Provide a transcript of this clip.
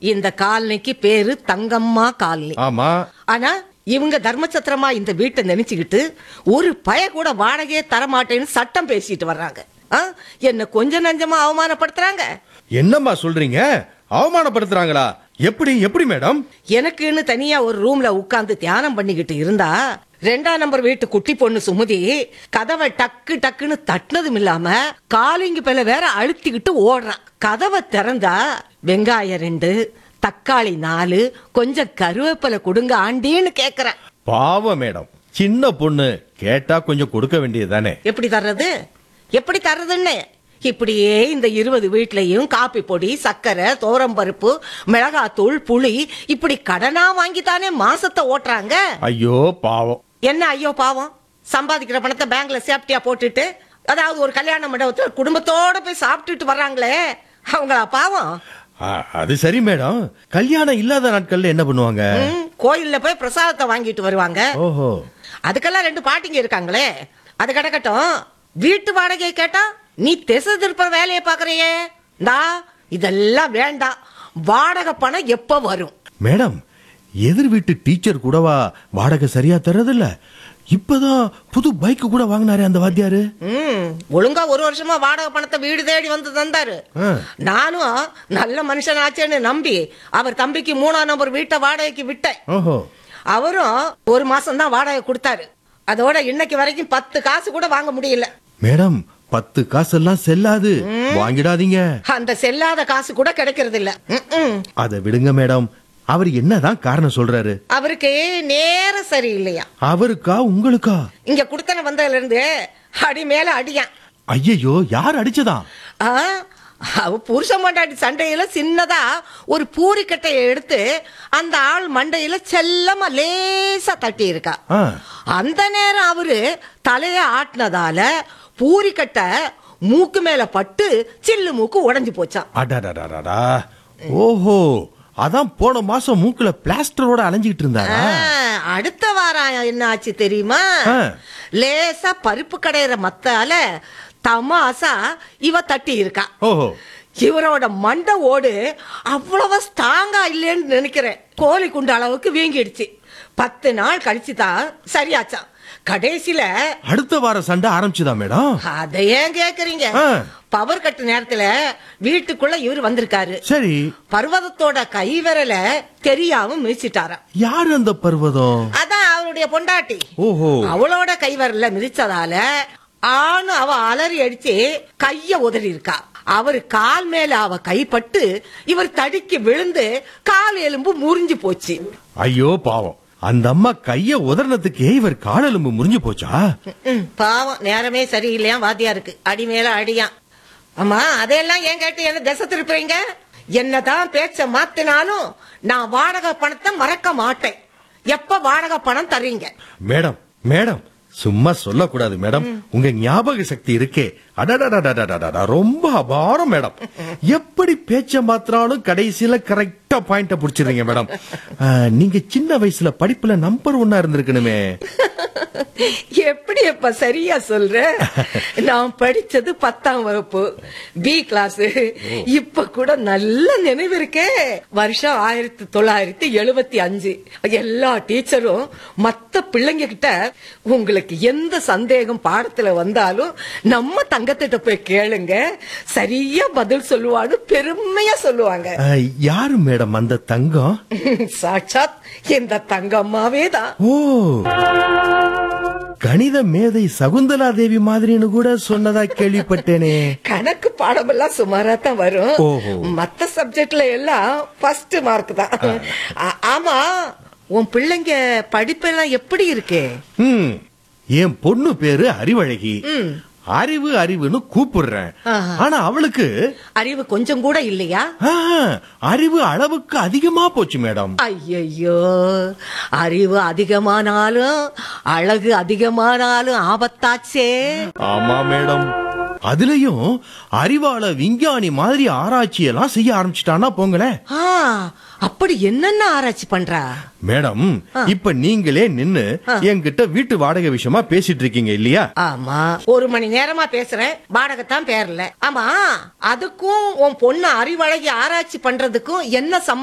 இந்த காலனிக்கு பேரு தங்கம்மா காலனி ஆமா ஆனா இவங்க தர்மச்சத்திரமா இந்த வீட்டை நினைச்சுக்கிட்டு ஒரு பய கூட வாடகையே தரமாட்டேன்னு சட்டம் பேசிட்டு வர்றாங்க ஆ? என்ன கொஞ்ச நஞ்சமா அவமானப்படுத்துறாங்க என்னம்மா சொல்றீங்க அவமானப்படுத்துறாங்களா எப்படி எப்படி மேடம் எனக்குன்னு தனியா ஒரு ரூம்ல உட்கார்ந்து தியானம் பண்ணிக்கிட்டு இருந்தா ரெண்டாம் நம்பர் வீட்டு குட்டி பொண்ணு சுமதி கதவை டக்கு டக்குன்னு தட்டினதும் இல்லாம காலிங்கு பேல வேற அழுத்திக்கிட்டு ஓடுறான் கதவை திறந்தா வெங்காயம் ரெண்டு தக்காளி நாலு கொஞ்சம் கருவேப்பிலை கொடுங்க ஆண்டின்னு கேக்குறேன் பாவம் மேடம் சின்ன பொண்ணு கேட்டா கொஞ்சம் கொடுக்க வேண்டியது தானே எப்படி தர்றது எப்படி தர்றதுன்னு இப்படியே இந்த இருபது வீட்லயும் காப்பி பொடி சர்க்கரை பருப்பு மிளகாத்தூள் புளி இப்படி கடனா வாங்கித்தானே மாசத்தை ஓட்டுறாங்க ஐயோ பாவம் என்ன ஐயோ பாவம் சம்பாதிக்கிற பணத்தை பேங்க்ல சேஃப்டியா போட்டுட்டு அதாவது ஒரு கல்யாண மண்டபத்துல குடும்பத்தோட போய் சாப்பிட்டுட்டு வர்றாங்களே அவங்களா பாவம் ஆ, அது சரி மேடம் கல்யாணம் இல்லாத நாட்கள்ல என்ன பண்ணுவாங்க ம், கோயில்ல போய் பிரசாதத்தை வாங்கிட்டு வருவாங்க ஓஹோ அதுக்கெல்லாம் ரெண்டு பாட்டிங்க இருக்காங்களே அது கிடக்கட்டும் வீட்டு வாடகை கேட்டா நீ திசை திருப்புற வேலையை பாக்குறியே இந்தா இதெல்லாம் வேண்டாம் வாடகை பணம் எப்ப வரும் மேடம் எதிர் வீட்டு டீச்சர் கூடவா வாடகை சரியா தர்றதில்ல இப்பதான் புது பைக் கூட வாங்கினாரே அந்த வாத்தியாரு ம் ஒழுங்கா ஒரு வருஷமா வாடகை பணத்தை வீடு தேடி வந்து தந்தாரு ஆ. நானும் நல்ல மனுஷனாச்சேன்னு நம்பி அவர் தம்பிக்கு மூணாம் நம்பர் வீட்டை வாடகைக்கு விட்டேன் ஓஹோ அவரும் ஒரு மாசம் தான் வாடகை கொடுத்தாரு அதோட இன்னைக்கு வரைக்கும் பத்து காசு கூட வாங்க முடியல மேடம் பத்து காசெல்லாம் செல்லாது வாங்கிடாதீங்க அந்த செல்லாத காசு கூட கிடைக்கிறது இல்ல ம்ம். அதை விடுங்க மேடம் அவர் என்னதான் காரணம் சொல்றாரு அவருக்கு நேரம் சரியில்லையா அவருக்கா உங்களுக்கா இங்க குடுத்தன வந்ததுல இருந்து அடி மேல அடியான் ஐயையோ யார் அடிச்சதா ஆ, அவ புருஷன் மண்டாட்டி சண்டையில சின்னதா ஒரு பூரிக்கட்டையை எடுத்து அந்த ஆள் மண்டையில செல்லமா லேசா தட்டி இருக்கா ஆ, அந்த நேரம் அவரு தலைய ஆட்டினதால பூரிக்கட்டை மூக்கு மேல பட்டு சில்லு மூக்கு உடைஞ்சு போச்சான் அடடடடடா. ஓஹோ அதான் போன மாசம் மூக்குல பிளாஸ்டரோட அலைஞ்சிட்டு இருந்தாரா ஆ, அடுத்த வாரம் என்ன ஆச்சு தெரியுமா ஆ. லேசா பருப்பு கடையிற மத்தால தமாசா இவ தட்டி இருக்கா ஓஹோ இவரோட மண்டை ஓடு அவ்வளவா ஸ்ட்ராங்கா இல்லைன்னு நினைக்கிறேன் கோழி குண்டு அளவுக்கு வீங்கிடுச்சு பத்து நாள் கழிச்சு தான் சரியாச்சான் கடைசியில அடுத்த வார சண்டை ஆரம்பிச்சுதா மேடம் அதை ஏன் கேக்குறீங்க ஆ. பவர் கட்டு நேரத்துல வீட்டுக்குள்ள இவர் வந்திருக்காரு சரி பர்வதத்தோட கை விரல தெரியாம மிதிச்சிட்டாராம் யாரு அந்த பர்வதம் அதான் அவருடைய பொண்டாட்டி ஓஹோ அவளோட கை விரல்ல மிதிச்சதால ஆணு அவ அலறி அடிச்சு கைய உதறி இருக்கா அவர் கால் மேல அவ கைப்பட்டு இவர் தடிக்கு விழுந்து கால் எலும்பு முறிஞ்சு போச்சு ஐயோ பாவம் அந்த அம்மா கைய உதரணத்துக்கே இவர் காலெலும்பு முறிஞ்சு போச்சா ம், பாவம் நேரமே சரியில்லையா வாத்தியாருக்கு அடி மேல அடியான் அம்மா அதையெல்லாம் ஏன் கேட்டு என்ன திசை திருப்புறீங்க என்னதான் பேச்ச மாத்தினாலும் நான் வாடகை பணத்தை மறக்க மாட்டேன் எப்ப வாடகை பணம் தர்றீங்க மேடம் மேடம் சும்மா சொல்லக்கூடாது மேடம் உங்க ஞாபக சக்தி இருக்கே அடடடடடடடடா ரொம்ப அபாரம் மேடம் எப்படி பேச்ச மாத்திராலும் கடைசியில கரெக்டா பாயிண்ட புடிச்சிடுறீங்க மேடம் ஆ, நீங்க சின்ன வயசுல படிப்புல நம்பர் ஒன்னா இருந்திருக்கணுமே எப்படி இப்ப சரியா சொல்ற நான் படிச்சது பத்தாம் வகுப்பு பி கிளாஸ் இப்ப கூட நல்ல நினைவு இருக்கே வருஷம் ஆயிரத்தி தொள்ளாயிரத்தி எழுபத்தி அஞ்சு எல்லா டீச்சரும் மத்த பிள்ளைங்க கிட்ட உங்களுக்கு எந்த சந்தேகம் பாடத்துல வந்தாலும் நம்ம தங்கத்திட்ட போய் கேளுங்க சரியா பதில் சொல்லுவான்னு பெருமையா சொல்லுவாங்க ஆ, யாரு மேடம் அந்த தங்கம் சாட்சாத் இந்த தங்கம்மாவே தான் ஓ கணித மேதை சகுந்தலா தேவி மாதிரின்னு கூட சொன்னதா கேள்விப்பட்டேனே கணக்கு பாடமெல்லாம் சுமாரா தான் வரும் ஓஹோ. மத்த சப்ஜெக்ட்ல எல்லாம் ஃபர்ஸ்ட் மார்க் தான் ஆ- ஆமா உன் பிள்ளைங்க படிப்பெல்லாம் எப்படி இருக்கு ம் என் பொண்ணு பேரு அறிவழகி அறிவு அறிவுன்னு கூப்பிடுறேன் ஆஹா. ஆனா அவளுக்கு அறிவு கொஞ்சம் கூட இல்லையா ஆ, அறிவு அளவுக்கு அதிகமா போச்சு மேடம் ஐயையோ அறிவு அதிகமானாலும் அழகு அதிகமானாலும் ஆபத்தாச்சே ஆமா மேடம் அதுலயும் அறிவாள விஞ்ஞானி மாதிரி ஆராய்ச்சி எல்லாம் செய்ய ஆரம்பிச்சிட்டானா போங்களேன் ஆ, அப்படி என்னென்ன ஆராய்ச்சி பண்றா மேடம் இப்ப நீங்களே நின்னு என்கிட்ட வீட்டு வாடகை விஷயமா பேசிட்டு இருக்கீங்க இல்லையா ஆமா ஒரு மணி நேரமா பேசுறேன் வாடகைத்தான் பேரல ஆமா அதுக்கும் உன் பொண்ணு அறிவழகி ஆராய்ச்சி பண்றதுக்கும் என்ன சம்பந்தம்